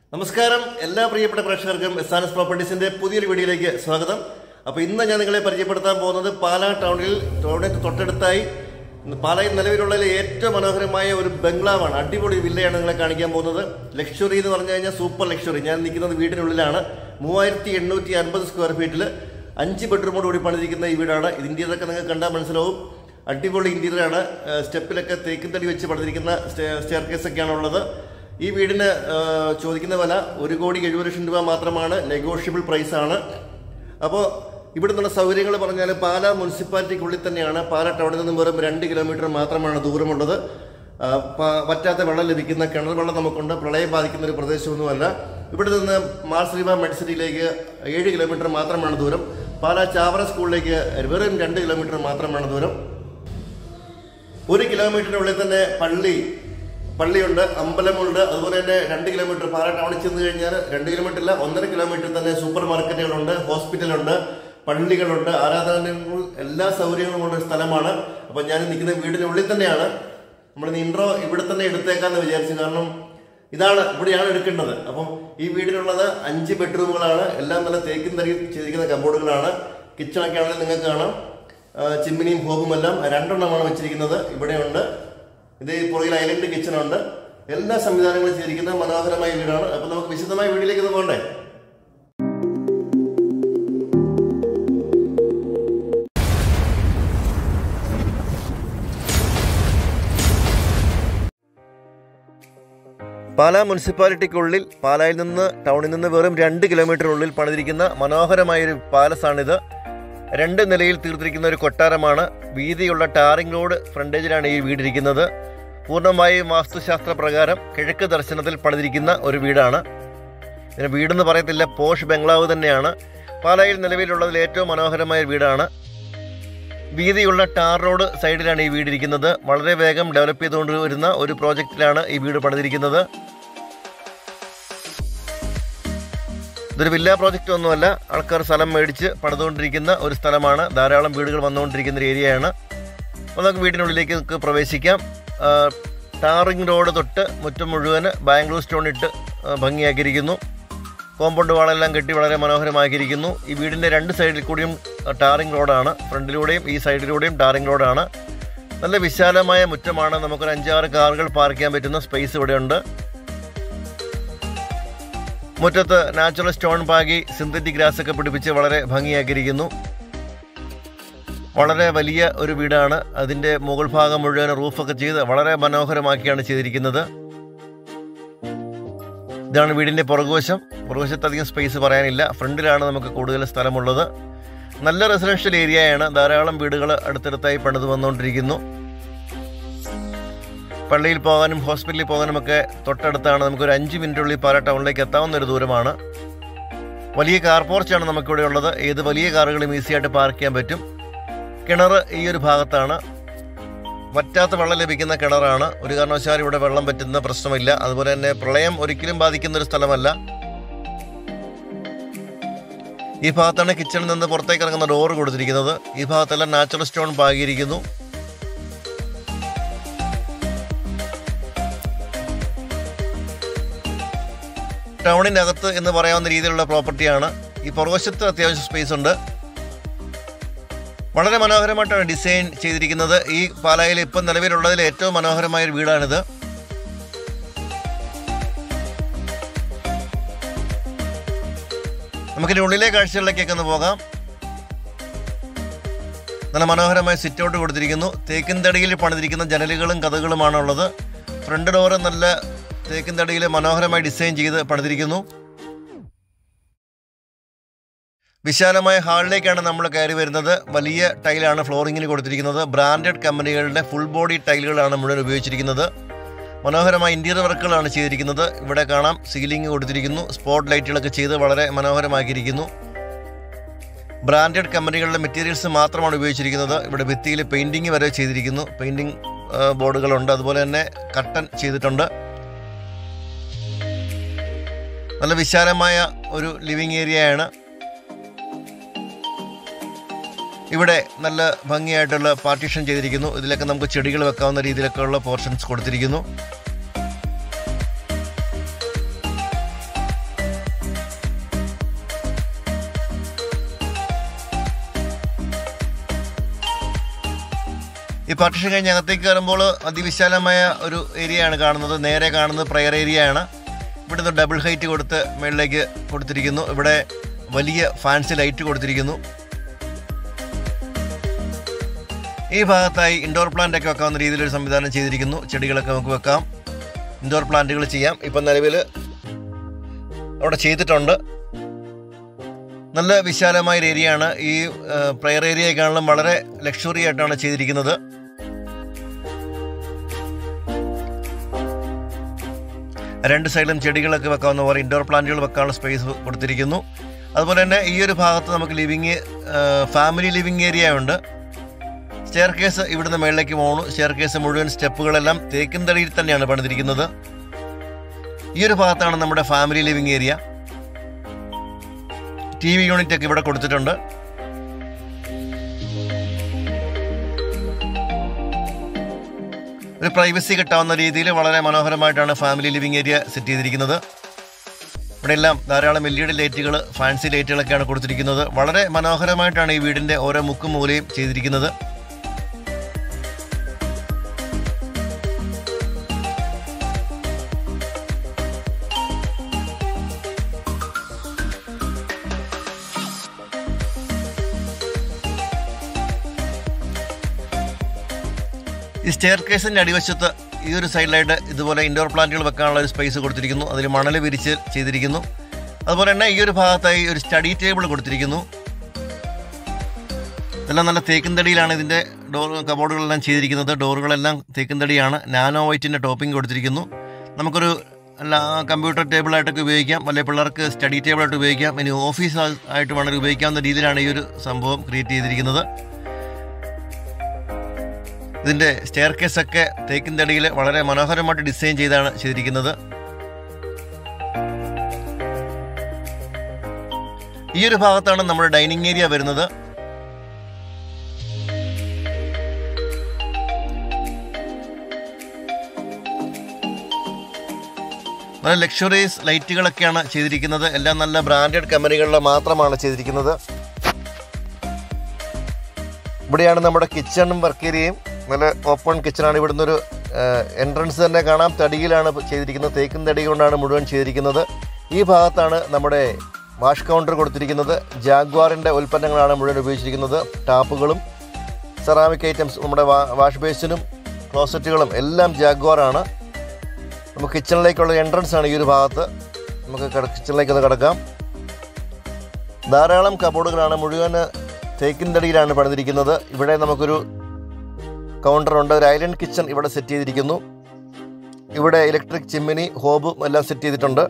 നമസ്കാരം എല്ലാ പ്രിയപ്പെട്ട പ്രേക്ഷകർക്കും എസ് ആൻ എസ് പ്രോപ്പർട്ടീസിന്റെ പുതിയൊരു വീഡിയോയിലേക്ക് സ്വാഗതം അപ്പോൾ ഇന്ന് ഞാൻ നിങ്ങളെ പരിചയപ്പെടുത്താൻ പോകുന്നത് പാലാ ടൗണിൽ ടൗണിന് തൊട്ടടുത്തായി പാലായിൽ നിലവിലുള്ളതിലെ ഏറ്റവും മനോഹരമായ ഒരു ബംഗ്ലാവാണ് അടിപൊളി വില്ലയാണ് നിങ്ങളെ കാണിക്കാൻ പോകുന്നത് ലക്ഷറി എന്ന് പറഞ്ഞു കഴിഞ്ഞാൽ സൂപ്പർ ലക്ഷറി ഞാൻ നിൽക്കുന്നത് വീടിനുള്ളിലാണ് മൂവായിരത്തി എണ്ണൂറ്റി അൻപത് സ്ക്വയർ ഫീറ്റിൽ അഞ്ച് ബെഡ്റൂമോട് കൂടി പണിതിരിക്കുന്ന ഈ വീടാണ് ഇതിൻ്റെ ഇതൊക്കെ നിങ്ങൾക്ക് കണ്ടാൽ മനസ്സിലാവും അടിപൊളി ഇന്റീരിയറാണ് സ്റ്റെപ്പിലൊക്കെ തേക്കും തടി വെച്ച് പണിതിരിക്കുന്ന സ്റ്റെയർ കേസ് ഒക്കെയാണ് ഉള്ളത് ഈ വീടിന് ആ, ചോദിക്കുന്ന വില ഒരു കോടി എഴുപത് ലക്ഷം രൂപ മാത്രമാണ് നെഗോഷ്യബിൾ പ്രൈസ് ആണ് അപ്പോൾ ഇവിടെ നിന്നുള്ള സൗകര്യങ്ങൾ പറഞ്ഞാൽ പാലാ മുനിസിപ്പാലിറ്റിക്കുള്ളിൽ തന്നെയാണ് പാലാ ടൗണിൽ നിന്നും വെറും രണ്ട് കിലോമീറ്റർ മാത്രമാണ് ദൂരമുള്ളത് ആ, പ- വറ്റാത്ത വെള്ളം ലഭിക്കുന്ന കിണർ വെള്ളം നമുക്കുണ്ട് പ്രളയം ബാധിക്കുന്ന ഒരു പ്രദേശമൊന്നുമല്ല ഇവിടെ നിന്ന് മാർശ്രീമ മെഡിസിറ്റിയിലേക്ക് ഏഴ് കിലോമീറ്റർ മാത്രമാണ് ദൂരം പാലാ ചാവറ സ്കൂളിലേക്ക് വെറും രണ്ട് കിലോമീറ്റർ മാത്രമാണ് ദൂരം ഒരു കിലോമീറ്ററിനുള്ളിൽ തന്നെ പള്ളി പള്ളിയുണ്ട് അമ്പലമുണ്ട് അതുപോലെ തന്നെ രണ്ട് കിലോമീറ്റർ പാല ടൗണിൽ ചെന്ന് കഴിഞ്ഞാൽ രണ്ട് കിലോമീറ്റർ ഇല്ല ഒന്നര കിലോമീറ്റർ തന്നെ സൂപ്പർ മാർക്കറ്റുകളുണ്ട് ഹോസ്പിറ്റലുണ്ട് പള്ളികളുണ്ട് ആരാധനാലയങ്ങൾ എല്ലാ സൗകര്യങ്ങളും ഉള്ള ഒരു സ്ഥലമാണ് അപ്പോൾ ഞാൻ നിൽക്കുന്ന വീടിനുള്ളിൽ തന്നെയാണ് നമ്മൾ ഇൻട്രോ ഇവിടെ തന്നെ എടുത്തേക്കാന്ന് വിചാരിച്ചു കാരണം ഇതാണ് ഇവിടെയാണ് എടുക്കേണ്ടത് അപ്പം ഈ വീടിനുള്ളത് അഞ്ച് ബെഡ്റൂമുകളാണ് എല്ലാം നല്ല തേക്കും തരി ചെയ്തിരിക്കുന്ന കബോർഡുകളാണ് കിച്ചണൊക്കെ ആണെങ്കിൽ നിങ്ങൾക്ക് കാണാം ആ, ചിമ്മിനിയും ഹോബും എല്ലാം രണ്ടെണ്ണമാണ് വെച്ചിരിക്കുന്നത് ഇവിടെയുണ്ട് ഇത് ഈ പുറകിൽ ഐലൻഡ് കിച്ചണുണ്ട് എല്ലാ സംവിധാനങ്ങളും ചെയ്തിരിക്കുന്ന മനോഹരമായ വീടാണ് അപ്പൊ നമുക്ക് വിശദമായ വീട്ടിലേക്ക് ഒന്ന് പോകണ്ടേ പാലാ മുനിസിപ്പാലിറ്റിക്കുള്ളിൽ പാലായിൽ നിന്ന് ടൗണിൽ നിന്ന് വെറും രണ്ട് കിലോമീറ്ററിനുള്ളിൽ പണിതിരിക്കുന്ന മനോഹരമായൊരു പാലസാണിത് രണ്ട് നിലയിൽ തീർത്തിരിക്കുന്ന ഒരു കൊട്ടാരമാണ് വീതിയുള്ള ടാറിംഗ് റോഡ് ഫ്രണ്ടേജിലാണ് ഈ വീടിരിക്കുന്നത് പൂർണ്ണമായും വാസ്തുശാസ്ത്ര പ്രകാരം കിഴക്ക് ദർശനത്തിൽ പണിതിരിക്കുന്ന ഒരു വീടാണ് ഇതിന് വീടെന്ന് പറയത്തില്ല പോഷ് ബംഗ്ലാവ് തന്നെയാണ് പാലായിൽ നിലവിലുള്ളതിൽ ഏറ്റവും മനോഹരമായ വീടാണ് വീതിയുള്ള ടാർ റോഡ് സൈഡിലാണ് ഈ വീടിരിക്കുന്നത് വളരെ വേഗം ഡെവലപ്പ് ചെയ്തുകൊണ്ട് വരുന്ന ഒരു പ്രോജക്റ്റിലാണ് ഈ വീട് പണിതിരിക്കുന്നത് ഇതൊരു വില്ല പ്രോജക്റ്റ് ഒന്നുമല്ല ആൾക്കാർ സ്ഥലം മേടിച്ച് പണിതുകൊണ്ടിരിക്കുന്ന ഒരു സ്ഥലമാണ് ധാരാളം വീടുകൾ വന്നുകൊണ്ടിരിക്കുന്ന ഒരു ഏരിയയാണ് അപ്പോൾ നമുക്ക് വീടിനുള്ളിലേക്ക് നമുക്ക് പ്രവേശിക്കാം ആ, ടാറിംഗ് റോഡ് തൊട്ട് മുറ്റം മുഴുവന് ബാംഗ്ലൂർ സ്റ്റോൺ ഇട്ട് ആ, ഭംഗിയാക്കിയിരിക്കുന്നു കോമ്പൗണ്ട് വാളെല്ലാം കെട്ടി വളരെ മനോഹരമാക്കിയിരിക്കുന്നു ഈ വീടിൻ്റെ രണ്ട് സൈഡിൽ കൂടിയും ടാറിംഗ് റോഡാണ് ഫ്രണ്ടിലൂടെയും ഈ സൈഡിലൂടെയും ടാറിംഗ് റോഡാണ് നല്ല വിശാലമായ മുറ്റമാണ് നമുക്കൊരു അഞ്ചാറ് കാറുകൾ പാർക്ക് ചെയ്യാൻ പറ്റുന്ന സ്പേസ് ഇവിടെയുണ്ട് മുറ്റത്ത് നാച്ചുറൽ സ്റ്റോൺ പാകി സിന്തറ്റിക് ഗ്രാസ് ഒക്കെ പിടിപ്പിച്ച് വളരെ ഭംഗിയാക്കിയിരിക്കുന്നു വളരെ വലിയ ഒരു വീടാണ് അതിൻ്റെ മുകൾ ഭാഗം മുഴുവൻ റൂഫൊക്കെ ചെയ്ത് വളരെ മനോഹരമാക്കിയാണ് ചെയ്തിരിക്കുന്നത് ഇതാണ് വീടിൻ്റെ പുറകുവശം പുറകുവശത്ത് അധികം സ്പേസ് പറയാനില്ല ഫ്രണ്ടിലാണ് നമുക്ക് കൂടുതൽ സ്ഥലമുള്ളത് നല്ല റെസിഡൻഷ്യൽ ഏരിയയാണ് ധാരാളം വീടുകൾ അടുത്തടുത്തായി പണിത് വന്നുകൊണ്ടിരിക്കുന്നു പള്ളിയിൽ പോകാനും ഹോസ്പിറ്റലിൽ പോകാനും ഒക്കെ തൊട്ടടുത്താണ് നമുക്കൊരു അഞ്ച് മിനിറ്റുള്ളിൽ പാല ടൗണിലേക്ക് എത്താവുന്ന ഒരു ദൂരമാണ് വലിയ കാർ പോർച്ചാണ് നമുക്കിവിടെ ഉള്ളത് ഏത് വലിയ കാറുകളും ഈസിയായിട്ട് പാർക്ക് ചെയ്യാൻ പറ്റും കിണർ ഈ ഒരു ഭാഗത്താണ് വറ്റാത്ത വെള്ളം ലഭിക്കുന്ന കിണറാണ് ഒരു കാരണവശാലും ഇവിടെ വെള്ളം പറ്റുന്ന പ്രശ്നമില്ല അതുപോലെ തന്നെ പ്രളയം ഒരിക്കലും ബാധിക്കുന്ന ഒരു സ്ഥലമല്ല ഈ ഭാഗത്താണ് കിച്ചണിൽ നിന്ന് പുറത്തേക്ക് ഇറങ്ങുന്ന ഡോർ കൊടുത്തിരിക്കുന്നത് ഈ ഭാഗത്തെല്ലാം നാച്ചുറൽ സ്റ്റോൺ പാകിയിരിക്കുന്നു ടൗണിനകത്ത് എന്ന് പറയാവുന്ന രീതിയിലുള്ള പ്രോപ്പർട്ടിയാണ് ഈ പുറവശത്ത് അത്യാവശ്യം സ്പേസ് ഉണ്ട് വളരെ മനോഹരമായിട്ടാണ് ഡിസൈൻ ചെയ്തിരിക്കുന്നത് ഈ പാലായിൽ ഇപ്പം നിലവിലുള്ളതിൽ ഏറ്റവും മനോഹരമായ ഒരു വീടാണിത് നമുക്കിനി ഉള്ളിലെ കാഴ്ചകളിലേക്കൊക്കെ ഒന്ന് പോകാം നല്ല മനോഹരമായ സിറ്റ് ഔട്ട് കൊടുത്തിരിക്കുന്നു തേക്കിൻ തടിയിൽ പണിതിരിക്കുന്ന ജനലുകളും കഥകളുമാണ് ഉള്ളത് ഫ്രണ്ട് ഡോറ് നല്ല തേക്കിൻ തടിയിൽ മനോഹരമായി ഡിസൈൻ ചെയ്ത് പണിതിരിക്കുന്നു വിശാലമായ ഹാളിലേക്കാണ് നമ്മൾ കയറി വരുന്നത് വലിയ ടൈലാണ് ഫ്ലോറിങ്ങിന് കൊടുത്തിരിക്കുന്നത് ബ്രാൻഡഡ് കമ്പനികളുടെ ഫുൾ ബോഡി ടൈലുകളാണ് മുഴുവൻ ഉപയോഗിച്ചിരിക്കുന്നത് മനോഹരമായ ഇൻറ്റീരിയർ വർക്കുകളാണ് ചെയ്തിരിക്കുന്നത് ഇവിടെ കാണാം സീലിംഗ് കൊടുത്തിരിക്കുന്നു സ്പോട്ട് ലൈറ്റുകളൊക്കെ ചെയ്ത് വളരെ മനോഹരമാക്കിയിരിക്കുന്നു ബ്രാൻഡഡ് കമ്പനികളുടെ മെറ്റീരിയൽസ് മാത്രമാണ് ഉപയോഗിച്ചിരിക്കുന്നത് ഇവിടെ ഭിത്തിയിൽ പെയിൻറ്റിങ് വരെ ചെയ്തിരിക്കുന്നു പെയിൻറ്റിങ് ബോർഡുകളുണ്ട് അതുപോലെ തന്നെ കട്ടൻ ചെയ്തിട്ടുണ്ട് നല്ല വിശാലമായ ഒരു ലിവിങ് ഏരിയയാണ് ഇവിടെ നല്ല ഭംഗിയായിട്ടുള്ള പാർട്ടീഷൻ ചെയ്തിരിക്കുന്നു ഇതിലൊക്കെ നമുക്ക് ചെടികൾ വെക്കാവുന്ന രീതിയിലൊക്കെ ഉള്ള പോർഷൻസ് കൊടുത്തിരിക്കുന്നു ഈ പാർട്ടിഷൻ കഴിഞ്ഞ് അകത്തേക്ക് കയറുമ്പോൾ അതിവിശാലമായ ഒരു ഏരിയയാണ് കാണുന്നത് നേരെ കാണുന്നത് പ്രയർ ഏരിയയാണ് ഇവിടുന്ന് ഡബിൾ ഹൈറ്റ് കൊടുത്ത് മുകളിലേക്ക് കൊടുത്തിരിക്കുന്നു ഇവിടെ വലിയ ഫാൻസി ലൈറ്റ് കൊടുത്തിരിക്കുന്നു ഈ ഭാഗത്തായി ഇൻഡോർ പ്ലാന്റ് ഒക്കെ വെക്കാവുന്ന രീതിയിലൊരു സംവിധാനം ചെയ്തിരിക്കുന്നു ചെടികളൊക്കെ നമുക്ക് വെക്കാം ഇൻഡോർ പ്ലാന്റുകൾ ചെയ്യാം ഇപ്പം നിലവിൽ അവിടെ ചെയ്തിട്ടുണ്ട് നല്ല വിശാലമായ ഒരു ഏരിയ ആണ് ഈ പ്രയർ ഏരിയയെക്കാളും വളരെ ലക്ഷറി ആയിട്ടാണ് ചെയ്തിരിക്കുന്നത് രണ്ട് സൈഡിലും ചെടികളൊക്കെ വെക്കാവുന്ന പോലെ ഇൻഡോർ പ്ലാന്റുകൾ വെക്കാനുള്ള സ്പേസ് കൊടുത്തിരിക്കുന്നു അതുപോലെ തന്നെ ഈ ഒരു ഭാഗത്ത് നമുക്ക് ലിവിങ് ഫാമിലി ലിവിങ് ഏരിയ ഉണ്ട് സ്റ്റെയർ കേസ് ഇവിടുന്ന് മേളിലേക്ക് പോകണു സ്റ്റെയർ കേസ് മുഴുവൻ സ്റ്റെപ്പുകളെല്ലാം തേക്കിൻ തടിയിൽ തന്നെയാണ് പണിതിരിക്കുന്നത് ഈ ഒരു ഭാഗത്താണ് നമ്മുടെ family living area T V unit ഒക്കെ ഇവിടെ കൊടുത്തിട്ടുണ്ട് ഒരു പ്രൈവസി കിട്ടാവുന്ന രീതിയിൽ വളരെ മനോഹരമായിട്ടാണ് ഫാമിലി ലിവിങ് ഏരിയ സെറ്റ് ചെയ്തിരിക്കുന്നത് ഇവിടെ എല്ലാം ധാരാളം എൽ ഇ ഡി ലൈറ്റുകൾ ഫാൻസി ലൈറ്റുകളൊക്കെയാണ് കൊടുത്തിരിക്കുന്നത് വളരെ മനോഹരമായിട്ടാണ് ഈ വീടിൻ്റെ ഓരോ മുക്കും മൂലയും ചെയ്തിരിക്കുന്നത് ഈ സ്റ്റെയർ കേസിൻ്റെ അടിവശത്ത് ഈ ഒരു സൈഡിലായിട്ട് ഇതുപോലെ ഇൻഡോർ പ്ലാന്റുകൾ വെക്കാനുള്ള ഒരു സ്പേസ് കൊടുത്തിരിക്കുന്നു അതിൽ മണൽ വിരിച്ച് ചെയ്തിരിക്കുന്നു അതുപോലെ തന്നെ ഈ ഒരു ഭാഗത്തായി ഒരു സ്റ്റഡി ടേബിൾ കൊടുത്തിരിക്കുന്നു ഇതെല്ലാം നല്ല തേക്കിൻ തടിയിലാണ് ഇതിൻ്റെ ഡോർ കബോർഡുകളെല്ലാം ചെയ്തിരിക്കുന്നത് ഡോറുകളെല്ലാം തേക്കിൻ തടിയാണ് നാനോ വൈറ്റിൻ്റെ ടോപ്പിംഗ് കൊടുത്തിരിക്കുന്നു നമുക്കൊരു എല്ലാ കമ്പ്യൂട്ടർ ടേബിളായിട്ടൊക്കെ ഉപയോഗിക്കാം അല്ലെങ്കിൽ പിള്ളേർക്ക് സ്റ്റഡി ടേബിളായിട്ട് ഉപയോഗിക്കാം ഇനി ഓഫീസ് ആയിട്ട് വേണമെങ്കിൽ ഉപയോഗിക്കാവുന്ന രീതിയിലാണ് ഈ ഒരു സംഭവം ക്രിയേറ്റ് ചെയ്തിരിക്കുന്നത് ഇതിൻ്റെ സ്റ്റെയർ കേസൊക്കെ തേക്കിൻ തടിയിൽ വളരെ മനോഹരമായിട്ട് ഡിസൈൻ ചെയ്താണ് ചെയ്തിരിക്കുന്നത് ഈ ഒരു ഭാഗത്താണ് നമ്മുടെ ഡൈനിങ് ഏരിയ വരുന്നത് നല്ല ലക്ഷറീസ് ലൈറ്റുകളൊക്കെയാണ് ചെയ്തിരിക്കുന്നത് എല്ലാം നല്ല ബ്രാൻഡഡ് കമ്പനികളിലെ മാത്രമാണ് ചെയ്തിരിക്കുന്നത് ഇവിടെയാണ് നമ്മുടെ കിച്ചണും വർക്ക് ഏരിയയും നല്ല ഓപ്പൺ കിച്ചണാണ് ഇവിടുന്ന് ഒരു എൻട്രൻസ് തന്നെ കാണാം തടിയിലാണ് ചെയ്തിരിക്കുന്നത് തേക്കും തടി കൊണ്ടാണ് മുഴുവൻ ചെയ്തിരിക്കുന്നത് ഈ ഭാഗത്താണ് നമ്മുടെ വാഷ് കൗണ്ടർ കൊടുത്തിരിക്കുന്നത് ജാഗ്വാറിൻ്റെ ഉൽപ്പന്നങ്ങളാണ് മുഴുവൻ ഉപയോഗിച്ചിരിക്കുന്നത് ടാപ്പുകളും സെറാമിക് ഐറ്റംസ് നമ്മുടെ വാഷ് ബേസിനും ക്ലോസറ്റുകളും എല്ലാം ജാഗ്വാറാണ് നമുക്ക് കിച്ചണിലേക്കുള്ള എൻട്രൻസ് ആണ് ഈ ഒരു ഭാഗത്ത് നമുക്ക് കിച്ചണിലേക്ക് ഒന്ന് കിടക്കാം ധാരാളം കബോർഡുകളാണ് മുഴുവൻ തേക്കിൻ തടിയിലാണ് പണിതിരിക്കുന്നത് ഇവിടെ നമുക്കൊരു കൗണ്ടറുണ്ട് ഒരു ഐലൻഡ് കിച്ചൺ ഇവിടെ സെറ്റ് ചെയ്തിരിക്കുന്നു ഇവിടെ ഇലക്ട്രിക് ചിമ്മിനി ഹോബും എല്ലാം സെറ്റ് ചെയ്തിട്ടുണ്ട്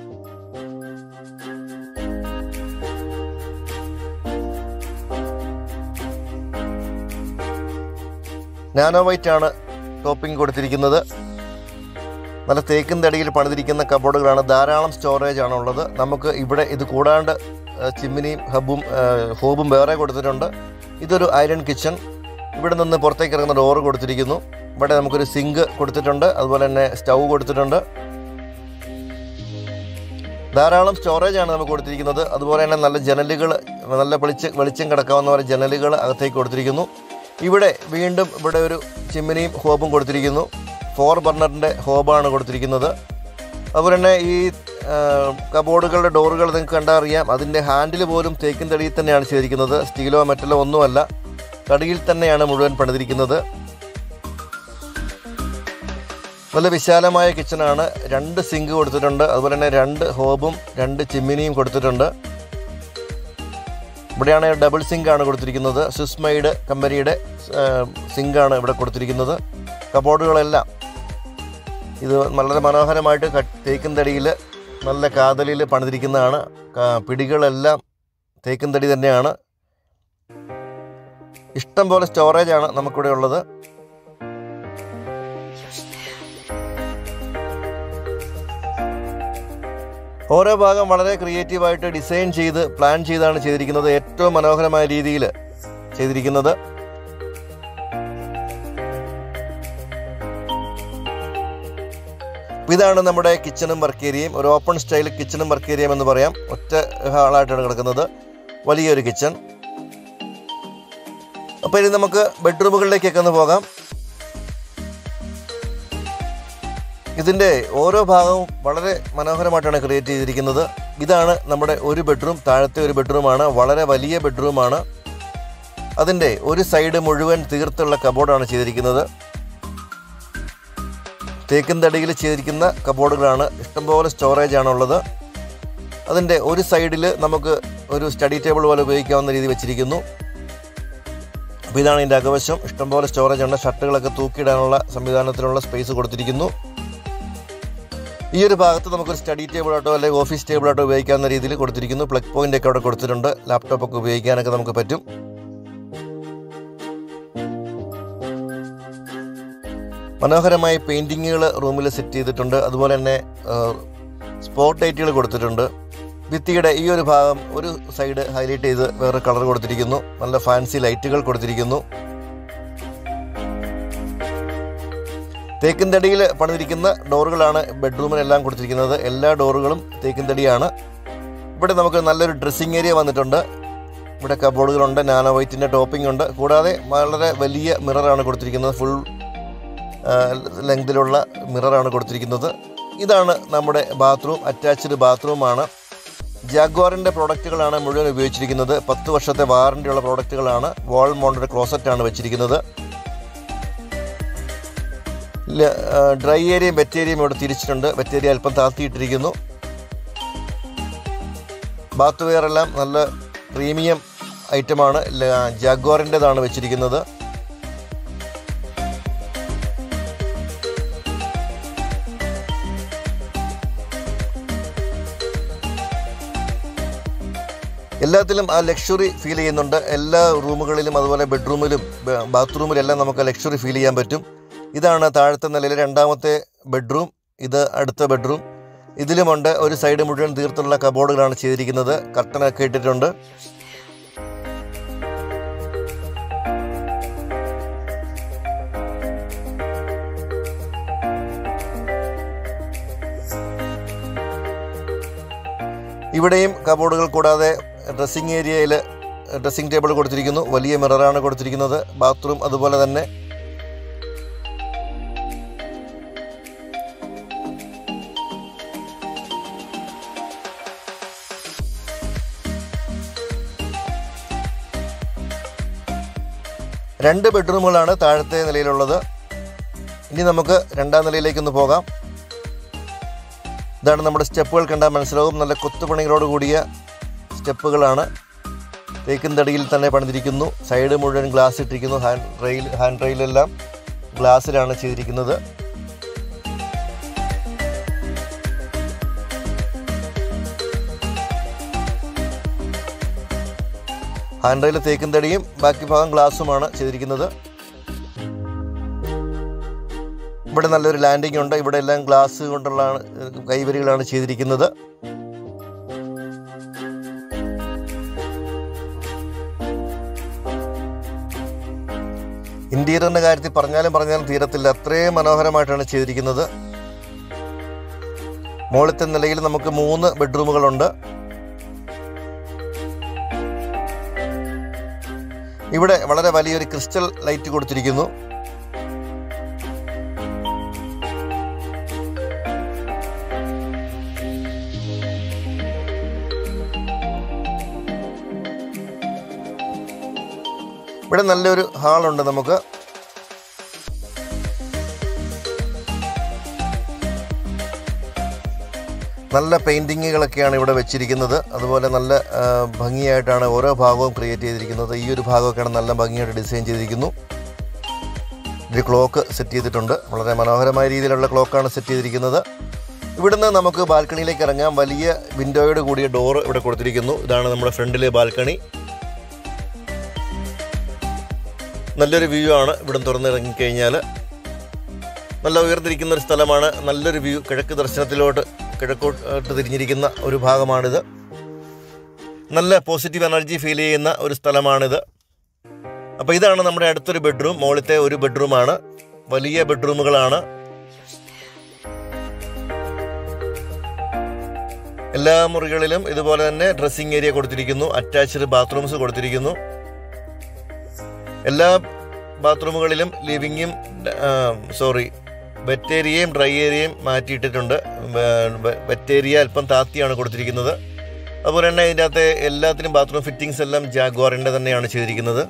നാനോ വൈറ്റ് ആണ് ടോപ്പിംഗ് കൊടുത്തിരിക്കുന്നത് നല്ല തേക്കിൻ തടിയിൽ പണിതിരിക്കുന്ന കബോർഡുകളാണ് ധാരാളം സ്റ്റോറേജ് ആണ് ഉള്ളത് നമുക്ക് ഇവിടെ ഇത് കൂടാണ്ട് ചിമ്മിനിയും ഹബും ഹോബും വേറെ കൊടുത്തിട്ടുണ്ട് ഇതൊരു ഐരൺ കിച്ചൺ ഇവിടെ നിന്ന് പുറത്തേക്ക് ഇറങ്ങുന്ന ഡോറ് കൊടുത്തിരിക്കുന്നു ഇവിടെ നമുക്കൊരു സിങ്ക് കൊടുത്തിട്ടുണ്ട് അതുപോലെ തന്നെ സ്റ്റൗ കൊടുത്തിട്ടുണ്ട് ധാരാളം സ്റ്റോറേജ് ആണ് നമുക്ക് കൊടുത്തിരിക്കുന്നത് അതുപോലെ തന്നെ നല്ല ജനലുകൾ നല്ല വെളിച്ച വെളിച്ചം കിടക്കാവുന്ന പോലെ ജനലുകൾ അകത്തേക്ക് കൊടുത്തിരിക്കുന്നു ഇവിടെ വീണ്ടും ഇവിടെ ഒരു ചിമ്മിനിയും ഹോബും കൊടുത്തിരിക്കുന്നു ഫോർ ബർണറിൻ്റെ ഹോബാണ് കൊടുത്തിരിക്കുന്നത് അതുപോലെ തന്നെ ഈ കബോർഡുകളുടെ ഡോറുകൾ നിങ്ങൾക്ക് കണ്ടാൽ അറിയാം അതിൻ്റെ ഹാൻഡിൽ പോലും തേക്കിൻ തടിയിൽ തന്നെയാണ് ചെയ്തിരിക്കുന്നത് സ്റ്റീലോ മെറ്റലോ ഒന്നുമല്ല തടിയിൽ തന്നെയാണ് മുഴുവൻ പണിതിരിക്കുന്നത് നല്ല വിശാലമായ കിച്ചണാണ് രണ്ട് സിങ്ക് കൊടുത്തിട്ടുണ്ട് അതുപോലെ തന്നെ രണ്ട് ഹോബും രണ്ട് ചിമ്മിനിയും കൊടുത്തിട്ടുണ്ട് ഇവിടെയാണ് ഡബിൾ സിങ്ക് ആണ് കൊടുത്തിരിക്കുന്നത് സ്വിസ്മൈഡ് കമ്പനിയുടെ സിങ്കാണ് ഇവിടെ കൊടുത്തിരിക്കുന്നത് കബോർഡുകളെല്ലാം ഇത് വളരെ മനോഹരമായിട്ട് തേക്കിൻ തടിയിൽ നല്ല കാതലിൽ പണിതിരിക്കുന്നതാണ് പിടികളെല്ലാം തേക്കിൻ തടി തന്നെയാണ് ഇഷ്ടം പോലെ സ്റ്റോറേജ് ആണ് നമുക്കിവിടെ ഉള്ളത് ഓരോ ഭാഗം വളരെ ക്രിയേറ്റീവായിട്ട് ഡിസൈൻ ചെയ്ത് പ്ലാൻ ചെയ്താണ് ചെയ്തിരിക്കുന്നത് ഏറ്റവും മനോഹരമായ രീതിയിൽ ചെയ്തിരിക്കുന്നത് ഇതാണ് നമ്മുടെ കിച്ചണും വർക്ക് ഏരിയയും ഒരു ഓപ്പൺ സ്റ്റൈൽ കിച്ചണും വർക്ക് ഏരിയയും എന്ന് പറയാം ഒറ്റ ഹാളായിട്ടാണ് കിടക്കുന്നത് വലിയൊരു കിച്ചൺ അപ്പോൾ ഇനി നമുക്ക് ബെഡ്റൂമുകളിലേക്കൊക്കെ ഒന്ന് പോകാം ഇതിൻ്റെ ഓരോ ഭാഗവും വളരെ മനോഹരമായിട്ടാണ് ക്രിയേറ്റ് ചെയ്തിരിക്കുന്നത് ഇതാണ് നമ്മുടെ ഒരു ബെഡ്റൂം താഴത്തെ ഒരു ബെഡ്റൂമാണ് വളരെ വലിയ ബെഡ്റൂമാണ് അതിൻ്റെ ഒരു സൈഡ് മുഴുവൻ തീർത്തുള്ള കബോർഡാണ് ചെയ്തിരിക്കുന്നത് തേക്കിൻ തടിയിൽ ചെയ്തിരിക്കുന്ന കബോർഡുകളാണ് ഇഷ്ടംപോലെ സ്റ്റോറേജ് ആണുള്ളത് അതിൻ്റെ ഒരു സൈഡിൽ നമുക്ക് ഒരു സ്റ്റഡി ടേബിൾ പോലെ ഉപയോഗിക്കാവുന്ന രീതി വെച്ചിരിക്കുന്നു അപ്പോൾ ഇതാണ് ഇതിൻ്റെ അകവശം ഇഷ്ടംപോലെ സ്റ്റോറേജ് ഉണ്ട് ഷർട്ടുകളൊക്കെ തൂക്കിയിടാനുള്ള സംവിധാനത്തിലുള്ള സ്പേസ് കൊടുത്തിരിക്കുന്നു ഈ ഒരു ഭാഗത്ത് നമുക്കൊരു സ്റ്റഡി ടേബിളായിട്ടോ അല്ലെങ്കിൽ ഓഫീസ് ടേബിളായിട്ടോ ഉപയോഗിക്കാവുന്ന രീതിയിൽ കൊടുത്തിരിക്കുന്നു പ്ലഗ് പോയിന്റ് ഒക്കെ അവിടെ കൊടുത്തിട്ടുണ്ട് ലാപ്ടോപ്പ് ഒക്കെ ഉപയോഗിക്കാനൊക്കെ നമുക്ക് പറ്റും മനോഹരമായ പെയിൻറ്റിങ്ങുകൾ റൂമിൽ സെറ്റ് ചെയ്തിട്ടുണ്ട് അതുപോലെ തന്നെ സ്പോട്ട് ലൈറ്റുകൾ കൊടുത്തിട്ടുണ്ട് ഭിത്തിയുടെ ഈ ഒരു ഭാഗം ഒരു സൈഡ് ഹൈലൈറ്റ് ചെയ്ത് വേറെ കളർ കൊടുത്തിരിക്കുന്നു നല്ല ഫാൻസി ലൈറ്റുകൾ കൊടുത്തിരിക്കുന്നു തേക്കിൻ തടിയിൽ പണിതിരിക്കുന്ന ഡോറുകളാണ് ബെഡ്റൂമിനെല്ലാം കൊടുത്തിരിക്കുന്നത് എല്ലാ ഡോറുകളും തേക്കിൻ തടിയാണ് ഇവിടെ നമുക്ക് നല്ലൊരു ഡ്രസ്സിങ് ഏരിയ വന്നിട്ടുണ്ട് ഇവിടെ കബോർഡുകളുണ്ട് നാനോ വൈറ്റിൻ്റെ ടോപ്പിംഗ് ഉണ്ട് കൂടാതെ വളരെ വലിയ മിററാണ് കൊടുത്തിരിക്കുന്നത് ഫുൾ ലെങ്തിലുള്ള മിററാണ് കൊടുത്തിരിക്കുന്നത് ഇതാണ് നമ്മുടെ ബാത്റൂം അറ്റാച്ച്ഡ് ബാത്റൂമാണ് ജാഗ്വാറിൻ്റെ പ്രോഡക്റ്റുകളാണ് മുഴുവൻ ഉപയോഗിച്ചിരിക്കുന്നത് പത്ത് വർഷത്തെ വാറണ്ടിയുള്ള പ്രോഡക്റ്റുകളാണ് വാൾ മൗണ്ടഡ് ക്ലോസറ്റാണ് വെച്ചിരിക്കുന്നത് ഡ്രൈ ഏരിയയും വെറ്റ് ഏരിയയും ഇവിടെ തിരിച്ചിട്ടുണ്ട് വെറ്റ് ഏരിയ അല്പം താഴ്ത്തിയിട്ടിരിക്കുന്നു ബാത്ത് വെയർ എല്ലാം നല്ല പ്രീമിയം ഐറ്റമാണ് ജാഗ്വാറിൻ്റെതാണ് വെച്ചിരിക്കുന്നത് എല്ലാത്തിലും ആ ലക്ഷറി ഫീൽ ചെയ്യുന്നുണ്ട് എല്ലാ റൂമുകളിലും അതുപോലെ ബെഡ്റൂമിലും ബാത്റൂമിലും എല്ലാം നമുക്ക് ലക്ഷറി ഫീൽ ചെയ്യാൻ പറ്റും ഇതാണ് താഴത്തെ നിലയിലെ രണ്ടാമത്തെ ബെഡ്റൂം ഇത് അടുത്ത ബെഡ്റൂം ഇതിലുമുണ്ട് ഒരു സൈഡ് മുഴുവൻ തീർത്തുള്ള കബോർഡുകളാണ് ചെയ്തിരിക്കുന്നത് കർട്ടനൊക്കെ ഇട്ടിട്ടുണ്ട് ഇവിടെയും കബോർഡുകൾ കൂടാതെ ഡ്രസ്സിംഗ് ഏരിയയിൽ ഡ്രസ്സിംഗ് ടേബിൾ കൊടുത്തിരിക്കുന്നു വലിയ മിററാണ് കൊടുത്തിരിക്കുന്നത് ബാത്റൂം അതുപോലെ തന്നെ രണ്ട് ബെഡ്റൂമുകളാണ് താഴത്തെ നിലയിലുള്ളത് ഇനി നമുക്ക് രണ്ടാം നിലയിലേക്കൊന്ന് പോകാം ഇതാണ് നമ്മുടെ സ്റ്റെപ്പുകൾ കണ്ടാൽ മനസ്സിലാവും നല്ല കൊത്തുപണികളോട് കൂടിയ സ്റ്റെപ്പുകളാണ് തേക്കിൻ തടിയിൽ തന്നെ പണിതിരിക്കുന്നു സൈഡ് മുഴുവൻ ഗ്ലാസ് ഇട്ടിരിക്കുന്നു ഹാൻഡ് റെയിൽ ഹാൻഡ് റെയിലെല്ലാം ഗ്ലാസ്സിലാണ് ചെയ്തിരിക്കുന്നത് ഹാൻഡ് റെയിൽ തേക്കിൻ തടിയും ബാക്കി ഭാഗം ഗ്ലാസുമാണ് ചെയ്തിരിക്കുന്നത് ഇവിടെ നല്ലൊരു ലാൻഡിംഗ് ഉണ്ട് ഇവിടെ എല്ലാം ഗ്ലാസ് കൊണ്ടുള്ള കൈവരികളാണ് ചെയ്തിരിക്കുന്നത് ഇന്റീരിയറിന്റെ കാര്യത്തിൽ പറഞ്ഞാലും പറഞ്ഞാലും തീരത്തില്ല അത്രയും മനോഹരമായിട്ടാണ് ചെയ്തിരിക്കുന്നത് മുകളിലത്തെ നിലയിൽ നമുക്ക് മൂന്ന് ബെഡ്റൂമുകളുണ്ട് ഇവിടെ വളരെ വലിയൊരു ക്രിസ്റ്റൽ ലൈറ്റ് കൊടുത്തിരിക്കുന്നു ഇവിടെ നല്ലൊരു ഹാളുണ്ട് നമുക്ക് നല്ല പെയിൻറ്റിങ്ങുകളൊക്കെയാണ് ഇവിടെ വെച്ചിരിക്കുന്നത് അതുപോലെ നല്ല ആ, ഭംഗിയായിട്ടാണ് ഓരോ ഭാഗവും ക്രിയേറ്റ് ചെയ്തിരിക്കുന്നത് ഈ ഒരു ഭാഗമൊക്കെയാണ് നല്ല ഭംഗിയായിട്ട് ഡിസൈൻ ചെയ്തിരിക്കുന്നു ഒരു ക്ലോക്ക് സെറ്റ് ചെയ്തിട്ടുണ്ട് വളരെ മനോഹരമായ രീതിയിലുള്ള ക്ലോക്കാണ് സെറ്റ് ചെയ്തിരിക്കുന്നത് ഇവിടുന്ന് നമുക്ക് ബാൽക്കണിയിലേക്ക് ഇറങ്ങാം വലിയ വിൻഡോയോട് കൂടിയ ഡോറ് ഇവിടെ കൊടുത്തിരിക്കുന്നു ഇതാണ് നമ്മുടെ ഫ്രണ്ടിലെ ബാൽക്കണി നല്ലൊരു വ്യൂ ആണ് ഇവിടം തുറന്നിറങ്ങിക്കഴിഞ്ഞാൽ നല്ല ഉയർന്നിരിക്കുന്ന ഒരു സ്ഥലമാണ് നല്ലൊരു വ്യൂ കിഴക്ക് ദർശനത്തിലോട്ട് കിഴക്കോട്ട് തിരിഞ്ഞിരിക്കുന്ന ഒരു ഭാഗമാണിത് നല്ല പോസിറ്റീവ് എനർജി ഫീൽ ചെയ്യുന്ന ഒരു സ്ഥലമാണിത് അപ്പോൾ ഇതാണ് നമ്മുടെ അടുത്തൊരു ബെഡ്റൂം മുകളിലത്തെ ഒരു ബെഡ്റൂമാണ് വലിയ ബെഡ്റൂമുകളാണ് എല്ലാ മുറികളിലും ഇതുപോലെ തന്നെ ഡ്രസ്സിംഗ് ഏരിയ കൊടുത്തിരിക്കുന്നു അറ്റാച്ച്ഡ് ബാത്റൂംസ് കൊടുത്തിരിക്കുന്നു എല്ലാ ബാത്റൂമുകളിലും ലിവിങ്ങും സോറി വെറ്റ് ഏരിയയും ഡ്രൈ ഏരിയയും മാറ്റിയിട്ടിട്ടുണ്ട് വെറ്റ് ഏരിയ അല്പം താത്തിയാണ് കൊടുത്തിരിക്കുന്നത് അതുപോലെ തന്നെ ഇതിൻ്റെ അകത്തെ എല്ലാത്തിനും ബാത്റൂം ഫിറ്റിങ്സ് എല്ലാം ജാഗ്വാറിൻ്റെ തന്നെയാണ് ചെയ്തിരിക്കുന്നത്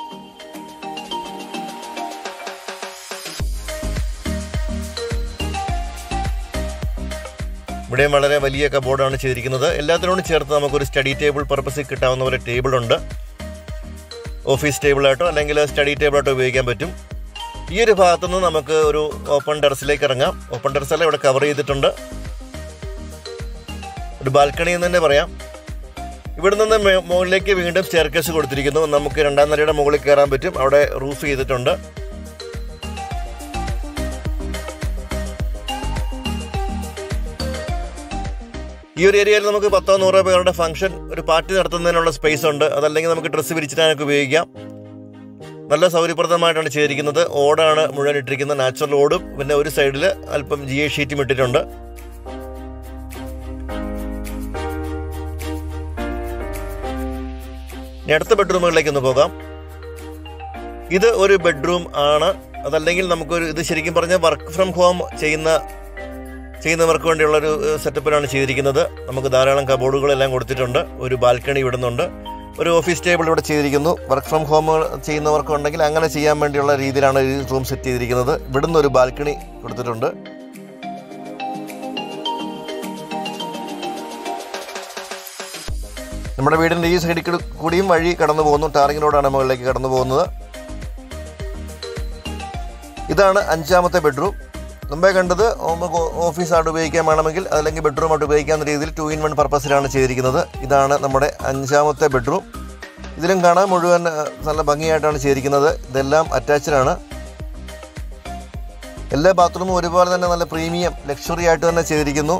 ഇവിടെയും വളരെ വലിയ കബോർഡാണ് ചെയ്തിരിക്കുന്നത് എല്ലാത്തിനോടും ചേർത്ത് നമുക്കൊരു സ്റ്റഡി ടേബിൾ പർപ്പസിൽ കിട്ടാവുന്ന പോലെ ടേബിളുണ്ട് ഓഫീസ് ടേബിളായിട്ടോ അല്ലെങ്കിൽ സ്റ്റഡി ടേബിളായിട്ടോ ഉപയോഗിക്കാൻ പറ്റും ഈ ഒരു ഭാഗത്തു നിന്ന് നമുക്ക് ഒരു ഓപ്പൺ ടെറസിലേക്ക് ഇറങ്ങാം ഓപ്പൺ ടെറസെല്ലാം ഇവിടെ കവർ ചെയ്തിട്ടുണ്ട് ഒരു ബാൽക്കണി എന്ന് തന്നെ പറയാം ഇവിടെ നിന്ന് മേ- മുകളിലേക്ക് വീണ്ടും സ്റ്റെയർക്കേസ് കൊടുത്തിരിക്കുന്നു നമുക്ക് രണ്ടാം നിലയുടെ മുകളിൽ കയറാൻ പറ്റും അവിടെ റൂഫ് ചെയ്തിട്ടുണ്ട് ഈ ഒരു ഏരിയയിൽ നമുക്ക് പത്തോ നൂറോ പേരുടെ ഫംഗ്ഷൻ ഒരു പാർട്ടി നടത്തുന്നതിനുള്ള സ്പേസ് ഉണ്ട് അതല്ലെങ്കിൽ നമുക്ക് ഡ്രസ്സ് വിരിച്ചിടാനൊക്കെ ഉപയോഗിക്കാം നല്ല സൗകര്യപ്രദമായിട്ടാണ് ചെയ്തിരിക്കുന്നത് ഓടാണ് മുഴുവൻ ഇട്ടിരിക്കുന്നത് നാച്ചുറൽ ഓടും പിന്നെ ഒരു സൈഡിൽ അല്പം ജി എ ഷീറ്റും ഇട്ടിട്ടുണ്ട് ഇനി അടുത്ത ബെഡ്റൂമുകളിലേക്ക് ഒന്ന് പോകാം ഇത് ഒരു ബെഡ്റൂം ആണ് അതല്ലെങ്കിൽ നമുക്കൊരു ഇത് ശരിക്കും പറഞ്ഞാൽ വർക്ക് ഫ്രം ഹോം ചെയ്യുന്ന ചെയ്യുന്നവർക്ക് വേണ്ടിയുള്ള ഒരു സെറ്റപ്പിലാണ് ചെയ്തിരിക്കുന്നത് നമുക്ക് ധാരാളം കബോർഡുകളെല്ലാം കൊടുത്തിട്ടുണ്ട് ഒരു ബാൽക്കണി വിടുന്നുണ്ട് ഒരു ഓഫീസ് ടേബിൾ ഇവിടെ ചെയ്തിരിക്കുന്നു വർക്ക് ഫ്രം ഹോം ചെയ്യുന്നവർക്ക് ഉണ്ടെങ്കിൽ അങ്ങനെ ചെയ്യാൻ വേണ്ടിയുള്ള രീതിയിലാണ് ഈ റൂം സെറ്റ് ചെയ്തിരിക്കുന്നത് ഇവിടുന്ന് ഒരു ബാൽക്കണി കൊടുത്തിട്ടുണ്ട് നമ്മുടെ വീടിൻ്റെ ഈ സൈഡിൽ കൂടി- കൂടിയും വഴി കടന്നു പോകുന്നു ടാറിംഗ് റോഡാണ് മുകളിലേക്ക് കടന്നു പോകുന്നത് ഇതാണ് അഞ്ചാമത്തെ ബെഡ്റൂം മുമ്പേ കണ്ടത് നമുക്ക് ഓഫീസായിട്ട് ഉപയോഗിക്കാൻ വേണമെങ്കിൽ അല്ലെങ്കിൽ ബെഡ്റൂമായിട്ട് ഉപയോഗിക്കാവുന്ന രീതിയിൽ ടു ഇൻ വൺ പർപ്പസിലാണ് ചെയ്തിരിക്കുന്നത് ഇതാണ് നമ്മുടെ അഞ്ചാമത്തെ ബെഡ്റൂം ഇതിലും കാണാൻ മുഴുവൻ ആ, നല്ല ഭംഗിയായിട്ടാണ് ചെയ്തിരിക്കുന്നത് ഇതെല്ലാം അറ്റാച്ച്ഡ് ആണ് എല്ലാ ബാത്റൂമും ഒരുപോലെ തന്നെ നല്ല പ്രീമിയം ലക്ഷറി ആയിട്ട് തന്നെ ചെയ്തിരിക്കുന്നു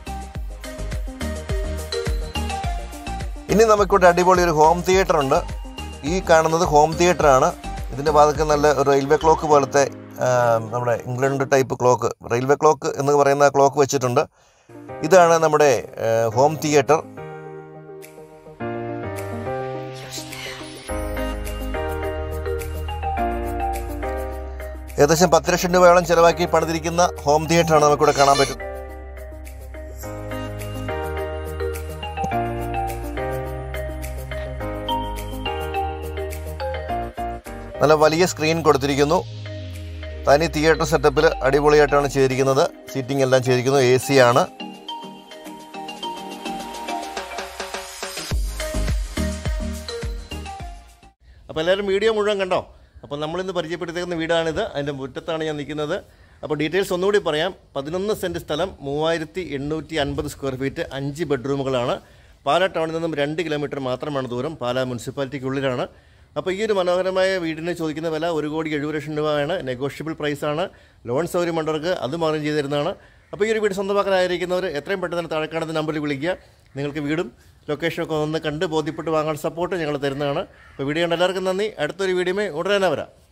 ഇനി നമുക്കിവിടെ അടിപൊളി ഒരു ഹോം തിയേറ്റർ ഉണ്ട് ഈ കാണുന്നത് ഹോം തിയേറ്റർ ആണ് ഇതിൻ്റെ ഭാഗത്ത് നല്ല ഒരു റെയിൽവേ ക്ലോക്ക് പോലത്തെ ആ, നമ്മുടെ England type clock railway clock എന്ന് പറയുന്ന ക്ലോക്ക് വെച്ചിട്ടുണ്ട് ഇതാണ് നമ്മുടെ ആ, ഹോം തിയേറ്റർ ഏകദേശം പത്ത് ലക്ഷം രൂപയോളം ചിലവാക്കി പണിതിരിക്കുന്ന ഹോം തിയേറ്ററാണ് നമുക്കിവിടെ കാണാൻ പറ്റും നല്ല വലിയ സ്ക്രീൻ കൊടുത്തിരിക്കുന്നു തനി തിയേറ്റർ സെറ്റപ്പിൽ അടിപൊളിയായിട്ടാണ് ചെയ്തിരിക്കുന്നത് സീറ്റിംഗ് എല്ലാം ചെയ്തിരിക്കുന്നു എ സി ആണ് അപ്പോൾ എല്ലാവരും വീഡിയോ മുഴുവൻ കണ്ടോ അപ്പോൾ നമ്മളിന്ന് പരിചയപ്പെടുത്തിയിരിക്കുന്ന വീടാണിത് അതിൻ്റെ മുറ്റത്താണ് ഞാൻ നിൽക്കുന്നത് അപ്പോൾ ഡീറ്റെയിൽസ് ഒന്നുകൂടി പറയാം പതിനൊന്ന് സെൻറ്റ് സ്ഥലം മൂവായിരത്തി എണ്ണൂറ്റി അൻപത് സ്ക്വയർ ഫീറ്റ് അഞ്ച് ബെഡ്റൂമുകളാണ് പാലാ ടൗണിൽ നിന്നും രണ്ട് കിലോമീറ്റർ മാത്രമാണ് ദൂരം പാലാ മുനിസിപ്പാലിറ്റിക്കുള്ളിലാണ് അപ്പോൾ ഈ ഒരു മനോഹരമായ വീടിന് ചോദിക്കുന്ന വില ഒരു കോടി എഴുപത് ലക്ഷം രൂപയാണ് നെഗോഷ്യബിൾ പ്രൈസാണ് ലോൺ സൗകര്യമുള്ളവർക്ക് അതും അറേഞ്ച് ചെയ്ത് തരുന്നതാണ് അപ്പോൾ ഈ ഒരു വീട് സ്വന്തമാക്കാനായിരിക്കുന്നവർ എത്രയും പെട്ടെന്ന് തന്നെ താഴെ കാണുന്ന നമ്പറിൽ വിളിക്കുക നിങ്ങൾക്ക് വീടും ലൊക്കേഷനൊക്കെ ഒന്ന് കണ്ട് ബോധ്യപ്പെട്ട് വാങ്ങാൻ സപ്പോർട്ട് ഞങ്ങൾ തരുന്നതാണ് അപ്പോൾ വീഡിയോ കണ്ട എല്ലാവർക്കും നന്ദി അടുത്തൊരു വീഡിയോമേ ഉടനെ തന്നെ വരാം